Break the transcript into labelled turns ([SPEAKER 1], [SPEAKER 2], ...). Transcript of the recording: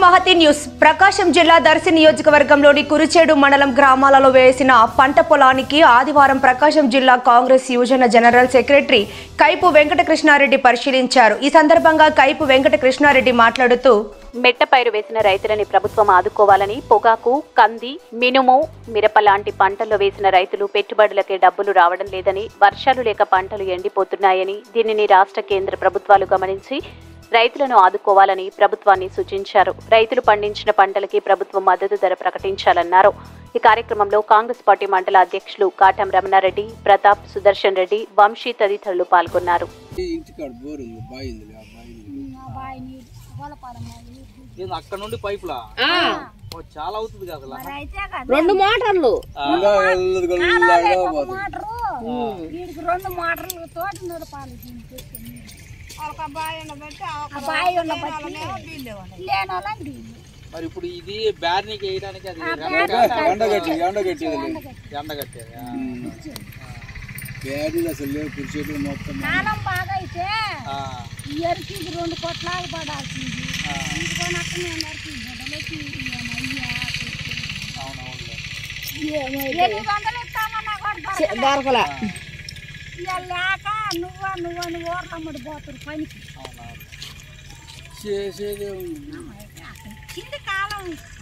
[SPEAKER 1] Mahathi news ప్రకాశం జిల్లా దర్శి నియోజకవర్గంలోని కురిచేడు మండలం గ్రామాలలో వేసిన పంట పొలానికి ఆదివారం ప్రకాశం జిల్లా కాంగ్రెస్ యువజన జనరల్ సెక్రటరీ కైపు వెంకటకృష్ణారెడ్డి పరిశీలించారు ఈ సందర్భంగా కైపు వెంకటకృష్ణారెడ్డి మాట్లాడుతూ
[SPEAKER 2] మెట్ట పైరు వేసిన రైతులని ప్రభుత్వం ఆదుకోవాలని పొగాకు కంది మినుము మిరప లాంటి పంటల్లో వేసిన రైతులు పెట్టుబడులకే డబ్బులు రావడం లేదని వర్షాలు లేక పంటలు ఎండిపోతున్నాయని దీనిని రాష్ట్ర కేంద్ర ప్రభుత్వాలు గమనించి రైతులను ఆదుకోవాలని ప్రభుత్వాన్ని సూచించారు రైతులు పండించిన పంటలకి ప్రభుత్వం మద్దతు ధర ప్రకటించాలన్నారు ఈ కార్యక్రమంలో కాంగ్రెస్ పార్టీ మండల అధ్యక్షులు కాటం రమణారెడ్డి ప్రతాప్ సుదర్శన్ రెడ్డి వంశీ తదితరులు పాల్గొన్నారు
[SPEAKER 3] ఈ ఇంటికాడ బోర్ ఉంది బావి ఉంది ఆ బావి నీళ్ళు.
[SPEAKER 4] ఏంది అక్కడ నుండి పైపులా ఓ, చాలా అవుతుంది కదా అలా.
[SPEAKER 5] రెండు మోటార్లు
[SPEAKER 3] ఇంకా వెళ్ళదు గొల్లలాగా పోతుంది.
[SPEAKER 6] వీడికి రెండు మోటార్లు తోటి నడపాలి దీనికి ఒక బావి ఉండబట్టి ఆ బావి ఉండబట్టి లేని వాళ్ళని వీళ్ళు.
[SPEAKER 4] మరి ఇప్పుడు ఇది బ్యార్నికి వేయడానికి అది
[SPEAKER 3] ఎండగట్టి ఎండగట్టి
[SPEAKER 4] ఎండగట్టేది ఆ.
[SPEAKER 3] బ్యాడీలు అసలు లేవు కుర్చీలు మొత్తం
[SPEAKER 6] కాలం బాగా అయితే
[SPEAKER 4] ఆ.
[SPEAKER 6] ఈ ఎరికి రెండు కొట్లాగా పడాల్సింది ఇంటికొని అక్కడ నరికి బొడలకి
[SPEAKER 4] అవునవునులే.
[SPEAKER 6] ఎనిమిది వందలు ఇస్తామన్నా కూడా దొరకలే.
[SPEAKER 5] దొరకలే
[SPEAKER 6] ఇక లేక నువ్వా నువ్వని ఊర్లమ్మడి పోతురు పనికి
[SPEAKER 4] అవునవును
[SPEAKER 3] చేసేదే ఉంది.
[SPEAKER 6] కింది కాలం